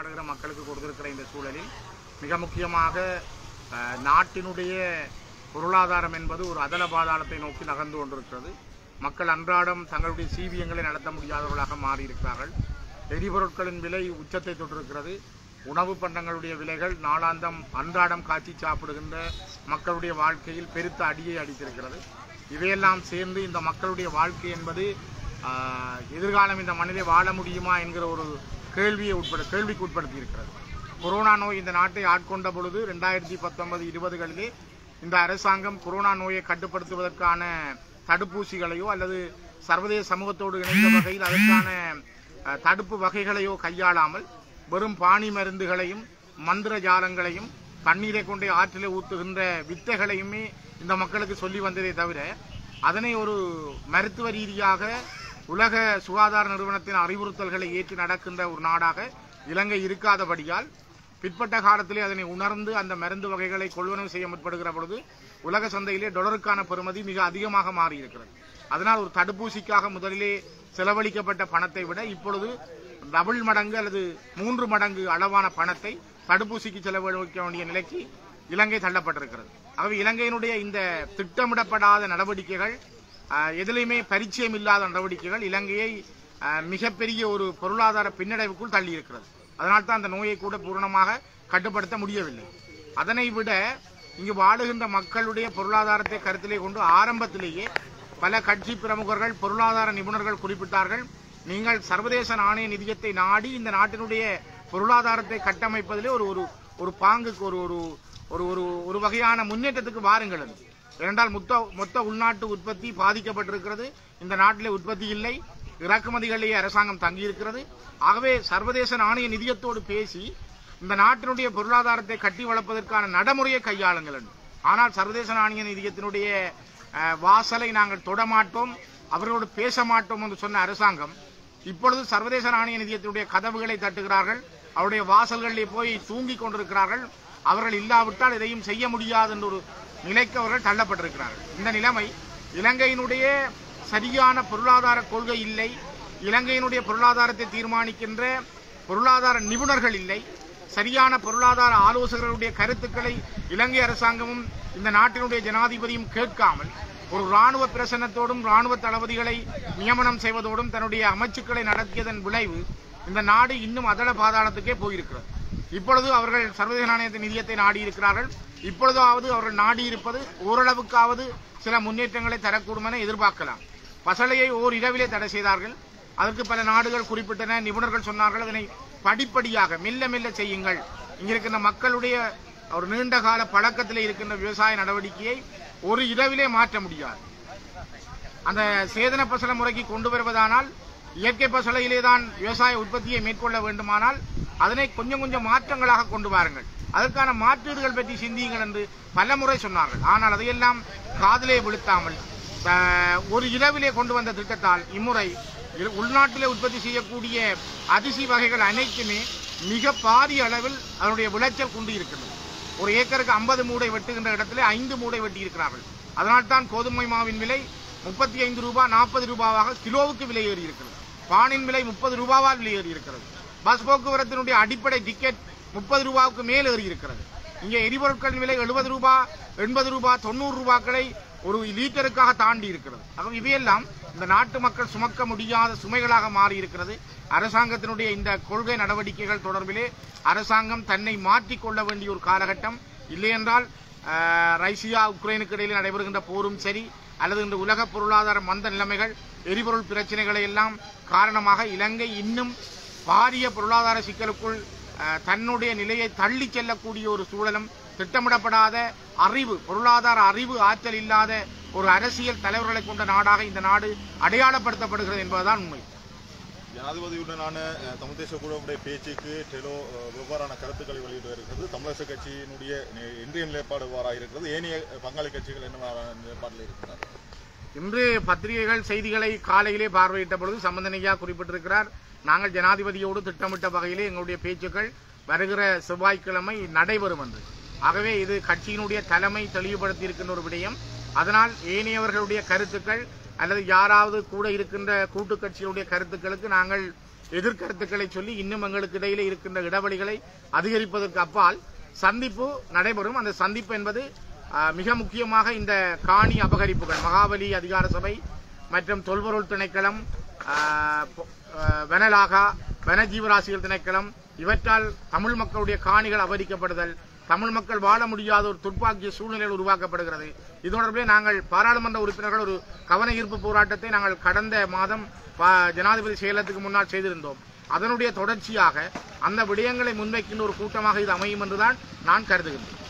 வாடுகிற மக்களுக்கு கொடுத்திருக்கிற இந்த சூழலில் மிக முக்கியமாக அஹ், நாட்டினுடைய பொருளாதாரம் என்பது ஒரு அதல பாதாளத்தை நோக்கி நகர்ந்து கொண்டிருக்கிறது மக்கள் அன்றாடம் தங்களுடைய சீவியங்களை நடத்த முடியாதவர்களாக மாறியிருக்கிறார்கள் எரிபொருட்களின் விலை உச்சத்தை தொட்டிருக்கிறது உணவு பண்டங்களுடைய விலைகள் நாளாந்தம் அன்றாடம் காய்ச்சி சாப்பிடுகின்ற மக்களுடைய வாழ்க்கையில் பெருத்த அடியை அடித்திருக்கிறது இவையெல்லாம் சேர்ந்து இந்த மக்களுடைய வாழ்க்கை என்பது ஆஹ், எதிர்காலம் இந்த மனிதை வாழ முடியுமா என்கிற ஒரு கேள்வியை உட்பட கேள்விக்கு உட்படுத்தி இருக்கிறது கொரோனா நோய் இந்த நாட்டை ஆட்கொண்ட பொழுது ரெண்டாயிரத்தி பத்தொன்பது இருபதுகளிலே இந்த அரசாங்கம் கொரோனா நோயை கட்டுப்படுத்துவதற்கான தடுப்பூசிகளையோ அல்லது சர்வதேச சமூகத்தோடு இணைந்த வகையில் அதற்கான அஹ், தடுப்பு வகைகளையோ கையாளாமல் வெறும் பாணி மருந்துகளையும் மந்திர ஜாலங்களையும் தண்ணீரை கொண்டே ஆற்றிலே ஊத்துகின்ற வித்தைகளையுமே இந்த மக்களுக்கு சொல்லி வந்ததே தவிர அதனை ஒரு மருத்துவ ரீதியாக உலக சுகாதார நிறுவனத்தின் அறிவுறுத்தல்களை ஏற்று நடக்கின்ற ஒரு நாடாக இலங்கை இருக்காதபடியால் பிற்பட்ட காலத்திலே அதனை உணர்ந்து அந்த மருந்து வகைகளை கொள்வனவு செய்ய முற்படுகிற பொழுது உலக சந்தையிலே டொலருக்கான பெறுமதி மிக அதிகமாக மாறியிருக்கிறது அதனால் ஒரு தடுப்பூசிக்காக முதலிலே செலவழிக்கப்பட்ட பணத்தை விட இப்பொழுது டபுள் மடங்கு அல்லது மூன்று மடங்கு அளவான பணத்தை தடுப்பூசிக்கு செலவழிக்க வேண்டிய நிலைக்கு இலங்கை தள்ளப்பட்டிருக்கிறது ஆகவே இலங்கையினுடைய இந்த திட்டமிடப்படாத நடவடிக்கைகள் ஆஹ், எதிலையுமே பரிச்சயம் இல்லாத நடவடிக்கைகள் இலங்கையை ஆஹ், மிகப்பெரிய ஒரு பொருளாதார பின்னடைவுக்குள் தள்ளியிருக்கிறது அதனால் தான் அந்த நோயை கூட பூரணமாக கட்டுப்படுத்த முடியவில்லை அதனை விட இங்கு வாழுகின்ற மக்களுடைய பொருளாதாரத்தை கருத்திலே கொண்டு ஆரம்பத்திலேயே பல கட்சி பிரமுகர்கள் பொருளாதார நிபுணர்கள் குறிப்பிட்டார்கள் நீங்கள் சர்வதேச நாணய நிதியத்தை நாடி இந்த நாட்டினுடைய பொருளாதாரத்தை கட்டமைப்பதிலே ஒரு ஒரு ஒரு பாங்குக்கு ஒரு ஒரு ஒரு ஒரு ஒரு வகையான முன்னேற்றத்துக்கு வாருங்கள் என்று. ஏனென்றால் மொத்த மொத்த உள்நாட்டு உற்பத்தி பாதிக்கப்பட்டிருக்கிறது இந்த நாட்டிலே உற்பத்தி இல்லை இறக்குமதிகளிலேயே அரசாங்கம் தங்கியிருக்கிறது ஆகவே சர்வதேச நாணய நிதியத்தோடு பேசி இந்த நாட்டினுடைய பொருளாதாரத்தை கட்டி வளர்ப்பதற்கான நடைமுறையை கையாளுங்கள் என்று. ஆனால் சர்வதேச நாணய நிதியத்தினுடைய அஹ், வாசலை நாங்கள் தொடமாட்டோம் அவர்களோடு பேச மாட்டோம் என்று சொன்ன அரசாங்கம் இப்பொழுது சர்வதேச நாணய நிதியத்தினுடைய கதவுகளை தட்டுகிறார்கள் அவருடைய வாசல்களிலே போய் தூங்கிக் கொண்டிருக்கிறார்கள் அவர்கள் இல்லாவிட்டால் எதையும் செய்ய முடியாது என்ற ஒரு நிலைக்கு அவர்கள் தள்ளப்பட்டிருக்கிறார்கள் இந்த நிலைமை இலங்கையினுடைய சரியான பொருளாதார கொள்கை இல்லை இலங்கையினுடைய பொருளாதாரத்தை தீர்மானிக்கின்ற பொருளாதார நிபுணர்கள் இல்லை சரியான பொருளாதார ஆலோசகர்களுடைய கருத்துக்களை இலங்கை அரசாங்கமும் இந்த நாட்டினுடைய ஜனாதிபதியும் கேட்காமல் ஒரு ராணுவ பிரசன்னத்தோடும் ராணுவ தளபதிகளை நியமனம் செய்வதோடும் தன்னுடைய அமைச்சுக்களை நடத்தியதன் விளைவு இந்த நாடு இன்னும் அதள பாதாளத்துக்கே போயிருக்கிறது இப்பொழுது அவர்கள் சர்வதேச நாணய நிதியத்தை நாடி இருக்கிறார்கள் இப்பொழுதாவது அவர்கள் நாடி இருப்பது ஓரளவுக்காவது சில முன்னேற்றங்களை தரக்கூடும் என எதிர்பார்க்கலாம் பசலையை ஓர் இரவிலே தடை செய்தார்கள் அதற்கு பல நாடுகள் குறிப்பிட்டன நிபுணர்கள் சொன்னார்கள் அதனை படிப்படியாக மெல்ல மெல்ல செய்யுங்கள் இங்கிருக்கின்ற மக்களுடைய ஒரு நீண்ட கால பழக்கத்தில் இருக்கின்ற விவசாய நடவடிக்கையை ஒரு இரவிலே மாற்ற முடியாது அந்த சேதன பசல முறைக்கு கொண்டு வருவதானால் இயற்கை பசலையிலே தான் விவசாய உற்பத்தியை மேற்கொள்ள வேண்டுமானால் அதனை கொஞ்சம் கொஞ்சம் மாற்றங்களாக கொண்டு வாருங்கள் அதற்கான மாற்றீடுகள் பற்றி சிந்தியுங்கள் என்று பல முறை சொன்னார்கள் ஆனால் அதையெல்லாம் காதிலே விழுத்தாமல் அஹ், ஒரு இரவிலே கொண்டு வந்த திட்டத்தால் இம்முறை இரு- உள்நாட்டிலே உற்பத்தி செய்யக்கூடிய அரிசி வகைகள் அனைத்துமே மிக பாரிய அளவில் அதனுடைய விளைச்சல் குண்டு இருக்கிறது ஒரு ஏக்கருக்கு ஐம்பது மூடை வெட்டுகின்ற இடத்திலே ஐந்து மூடை வெட்டி இருக்கிறார்கள் அதனால்தான் கோதுமை மாவின் விலை முப்பத்தி ஐந்து ரூபாய் நாற்பது ரூபாவாக கிலோவுக்கு விலை ஏறி இருக்கிறது பானின் விலை முப்பது ரூபாவால் விலை ஏறி இருக்கிறது பஸ் போக்குவரத்தினுடைய அடிப்படை டிக்கெட் முப்பது ரூபாவுக்கு மேல் ஏறி இருக்கிறது இங்கே எரிபொருட்களின் விலை எழுபது ரூபாய் எண்பது ரூபாய் தொண்ணூறு ரூபாய்களை ஒரு லீட்டருக்காக தாண்டி இருக்கிறது ஆக இவையெல்லாம் இந்த நாட்டு மக்கள் சுமக்க முடியாத சுமைகளாக மாறி இருக்கிறது அரசாங்கத்தினுடைய இந்த கொள்கை நடவடிக்கைகள் தொடர்பிலே அரசாங்கம் தன்னை மாற்றிக் கொள்ள வேண்டிய ஒரு காலகட்டம் இல்லையென்றால் ஆஹ், ரஷ்யா உக்ரைனுக்கு இடையில் நடைபெறுகின்ற போரும் சரி அல்லது இந்த உலக பொருளாதார மந்த நிலைமைகள் எரிபொருள் பிரச்சனைகளை எல்லாம் காரணமாக இலங்கை இன்னும் பாரிய பொருளாதார சிக்கலுக்குள் அஹ், தன்னுடைய நிலையை தள்ளி செல்லக்கூடிய ஒரு சூழலும் திட்டமிடப்படாத அறிவு பொருளாதார அறிவு ஆற்றல் இல்லாத ஒரு அரசியல் தலைவர்களை கொண்ட நாடாக இந்த நாடு அடையாளப்படுத்தப்படுகிறது என்பதுதான் உண்மை ஜனாதிபதியுடனான அஹ், தமிழ் தேச குழுவுடைய பேச்சுக்கு டெலோ அஹ், வெவ்வேறான கருத்துக்களை வெளியிட்டு வருகிறது தமிழரசு கட்சியினுடைய நி- இன்றைய நிலைப்பாடு வாராக இருக்கிறது ஏனைய பங்காளி கட்சிகள் என்ன நிலைப்பாட்டில் இருக்கிறார் இன்று பத்திரிகைகள் செய்திகளை காலையிலே பார்வையிட்ட பொழுது சம்பந்தனையா குறிப்பிட்டிருக்கிறார் நாங்கள் ஜனாதிபதியோடு திட்டமிட்ட வகையிலே எங்களுடைய பேச்சுக்கள் வருகிற செவ்வாய்க்கிழமை நடைபெறும் என்று ஆகவே இது கட்சியினுடைய தலைமை தெளிவுபடுத்தி இருக்கின்ற ஒரு விடயம் அதனால் ஏனையவர்களுடைய கருத்துக்கள் அல்லது யாராவது கூட இருக்கின்ற கூட்டு கட்சிகளுடைய கருத்துக்களுக்கு நாங்கள் எதிர்கருத்துக்களை சொல்லி இன்னும் எங்களுக்கு இடையிலே இருக்கின்ற இடைவெளிகளை அதிகரிப்பதற்கு அப்பால் சந்திப்பு நடைபெறும் அந்த சந்திப்பு என்பது ஆஹ், மிக முக்கியமாக இந்த காணி அபகரிப்புகள் மகாபலி அதிகார சபை மற்றும் தொல்பொருள் திணைக்களம் ஆஹ், பொ- ஆஹ், வனலாகா வனஜீவராசிகள் திணைக்களம் இவற்றால் தமிழ் மக்களுடைய காணிகள் அபகரிக்கப்படுதல் தமிழ் மக்கள் வாழ முடியாத ஒரு துர்ப்பாக்கிய சூழ்நிலைகள் உருவாக்கப்படுகிறது இது தொடர்பிலே நாங்கள் பாராளுமன்ற உறுப்பினர்கள் ஒரு கவன ஈர்ப்பு போராட்டத்தை நாங்கள் கடந்த மாதம் பா- ஜனாதிபதி செயலகத்துக்கு முன்னால் செய்திருந்தோம் அதனுடைய தொடர்ச்சியாக அந்த விடயங்களை முன்வைக்கின்ற ஒரு கூட்டமாக இது அமையும் என்றுதான் நான் கருதுகின்றேன்